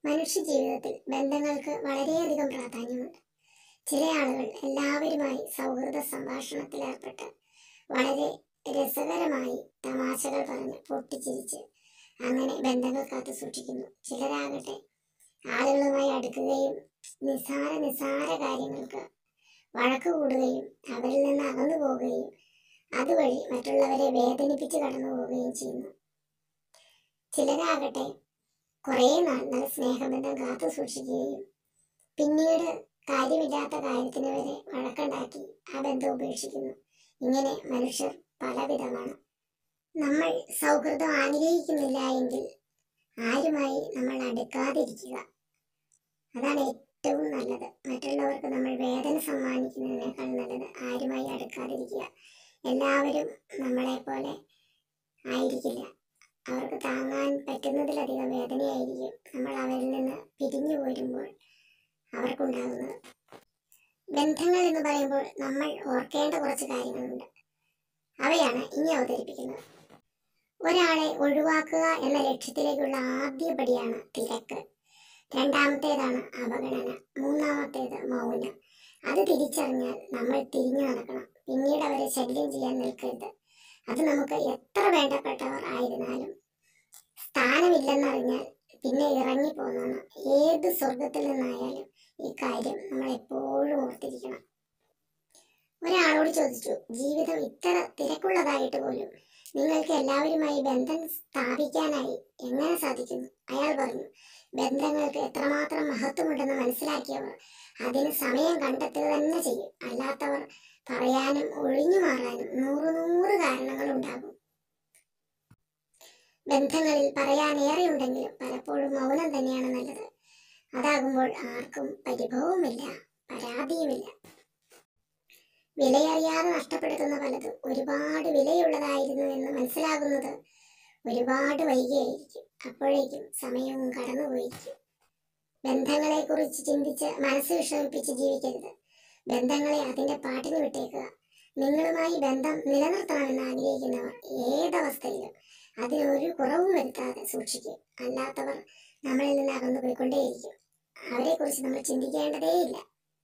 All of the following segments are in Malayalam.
മനുഷ്യ ജീവിതത്തിൽ ബന്ധങ്ങൾക്ക് വളരെയധികം പ്രാധാന്യമുണ്ട് ചില ആളുകൾ എല്ലാവരുമായി സൗഹൃദ സംഭാഷണത്തിൽ ഏർപ്പെട്ട് വളരെ രസകരമായി തമാശകൾ പറഞ്ഞ് പൊട്ടിച്ചിരിച്ച് അങ്ങനെ ബന്ധങ്ങൾ കാത്തു സൂക്ഷിക്കുന്നു ചിലരാകട്ടെ ആളുകളുമായി അടുക്കുകയും നിസാര നിസാര കാര്യങ്ങൾക്ക് വഴക്ക് കൂടുകയും അവരിൽ നിന്ന് അകന്നു പോവുകയും അതുവഴി മറ്റുള്ളവരെ വേദനിപ്പിച്ച് കടന്നു പോവുകയും ചെയ്യുന്നു ചിലരാകട്ടെ കുറേ നാൾ നല്ല സ്നേഹബന്ധം കാത്തു സൂക്ഷിക്കുകയും പിന്നീട് കാര്യമില്ലാത്ത കാര്യത്തിന് വരെ വഴക്കുണ്ടാക്കി ആ ബന്ധം ഉപേക്ഷിക്കുന്നു ഇങ്ങനെ മനുഷ്യർ പലവിധമാണ് നമ്മൾ സൗഹൃദം ആഗ്രഹിക്കുന്നില്ല എങ്കിൽ ആരുമായി നമ്മൾ അടുക്കാതിരിക്കുക അതാണ് ഏറ്റവും നല്ലത് മറ്റുള്ളവർക്ക് നമ്മൾ വേദന സമ്മാനിക്കുന്നതിനേക്കാൾ നല്ലത് ആരുമായി അടുക്കാതിരിക്കുക എല്ലാവരും നമ്മളെ പോലെ ആയിരിക്കില്ല അവർക്ക് താങ്ങാൻ പറ്റുന്നതിലധികം വേദനയായിരിക്കും നമ്മൾ അവരിൽ നിന്ന് പിരിഞ്ഞു പോരുമ്പോൾ അവർക്കുണ്ടാകുന്നത് ബന്ധങ്ങൾ എന്ന് പറയുമ്പോൾ നമ്മൾ ഓർക്കേണ്ട കുറച്ച് കാര്യങ്ങളുണ്ട് അവയാണ് ഇനി അവതരിപ്പിക്കുന്നത് ഒരാളെ ഒഴിവാക്കുക എന്ന ലക്ഷ്യത്തിലേക്കുള്ള ആദ്യ പടിയാണ് തിരക്ക് രണ്ടാമത്തേതാണ് അവഗണന മൂന്നാമത്തേത് മൗനം അത് തിരിച്ചറിഞ്ഞാൽ നമ്മൾ തിരിഞ്ഞു നടക്കണം പിന്നീട് അവരെ ശല്യം ചെയ്യാൻ നിൽക്കരുത് അത് നമുക്ക് എത്ര വേണ്ടപ്പെട്ടവർ ആയിരുന്നാലും സ്ഥാനമില്ലെന്നറിഞ്ഞാൽ പിന്നെ ഇറങ്ങിപ്പോന്നാണ് ഏത് സ്വർഗത്തിൽ നിന്നായാലും ഈ കാര്യം നമ്മൾ എപ്പോഴും ഓർത്തിരിക്കണം ഒരാളോട് ചോദിച്ചു ജീവിതം ഇത്ര തിരക്കുള്ളതായിട്ട് പോലും നിങ്ങൾക്ക് എല്ലാവരുമായി ബന്ധം സ്ഥാപിക്കാനായി എങ്ങനെ സാധിക്കുന്നു അയാൾ പറഞ്ഞു ബന്ധങ്ങൾക്ക് എത്രമാത്രം മഹത്വമുണ്ടെന്ന് മനസ്സിലാക്കിയവർ അതിന് സമയം കണ്ടെത്തുക തന്നെ ചെയ്യും അല്ലാത്തവർ പറയാനും ഒഴിഞ്ഞു മാറാനും നൂറ് നൂറ് കാരണങ്ങൾ ഉണ്ടാകും ബന്ധങ്ങളിൽ പറയാൻ ഏറെയുണ്ടെങ്കിലും പലപ്പോഴും മൗനം തന്നെയാണ് നല്ലത് അതാകുമ്പോൾ ആർക്കും പരിഭവവുമില്ല പരാതിയുമില്ല വിലയറിയാതെ നഷ്ടപ്പെടുത്തുന്ന പലതും ഒരുപാട് വിലയുള്ളതായിരുന്നു എന്ന് മനസ്സിലാകുന്നത് ഒരുപാട് വൈകിയായിരിക്കും അപ്പോഴേക്കും സമയവും കടന്നുപോയിരിക്കും ബന്ധങ്ങളെ കുറിച്ച് ചിന്തിച്ച് മനസ്സ് വിഷമിപ്പിച്ച് ജീവിക്കരുത് ബന്ധങ്ങളെ അതിന്റെ പാട്ടിന് വിട്ടേക്കുക നിങ്ങളുമായി ബന്ധം നിലനിർത്തണമെന്ന് ആഗ്രഹിക്കുന്നവർ ഏതവസ്ഥയിലും അതിനൊരു കുറവും വരുത്താതെ സൂക്ഷിക്കും അല്ലാത്തവർ നമ്മളിൽ നിന്ന് അകന്നു പോയിക്കൊണ്ടേയിരിക്കും അവരെ കുറിച്ച് നമ്മൾ ചിന്തിക്കേണ്ടതേയില്ല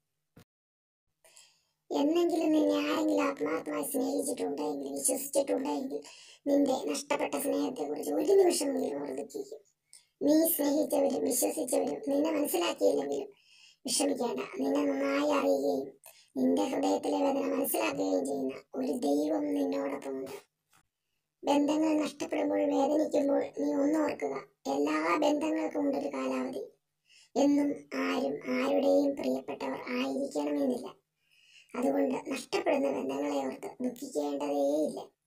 എന്നെങ്കിലും നിന്നെ ആരെങ്കിലും ആത്മാർത്ഥമായി സ്നേഹിച്ചിട്ടുണ്ടെങ്കിൽ വിശ്വസിച്ചിട്ടുണ്ടെങ്കിൽ നിന്റെ നഷ്ടപ്പെട്ട സ്നേഹത്തെക്കുറിച്ച് ഒരു നിമിഷമെങ്കിലും അവർ ദുഃഖിക്കും നീ സ്നേഹിച്ചവരും വിശ്വസിച്ചവരും നിന്നെ മനസ്സിലാക്കിയില്ലെങ്കിലും വിഷമിക്കേണ്ട നിന്നെ നന്നായി അറിയുകയും നിന്റെ ഹൃദയത്തിലെ വേദന മനസ്സിലാക്കുകയും ചെയ്യുന്ന ഒരു ദൈവം നിന്നോടൊപ്പമുണ്ട് ബന്ധങ്ങൾ നഷ്ടപ്പെടുമ്പോൾ വേദനിക്കുമ്പോൾ നീ ഒന്നോർക്കുക എല്ലാ ബന്ധങ്ങൾക്കും ഉണ്ടൊരു കാലാവധി എന്നും ആരും ആരുടെയും പ്രിയപ്പെട്ടവർ ആയിരിക്കണമെന്നില്ല അതുകൊണ്ട് നഷ്ടപ്പെടുന്ന ബന്ധങ്ങളെ ഓർത്ത് ദുഃഖിക്കേണ്ടതേയില്ല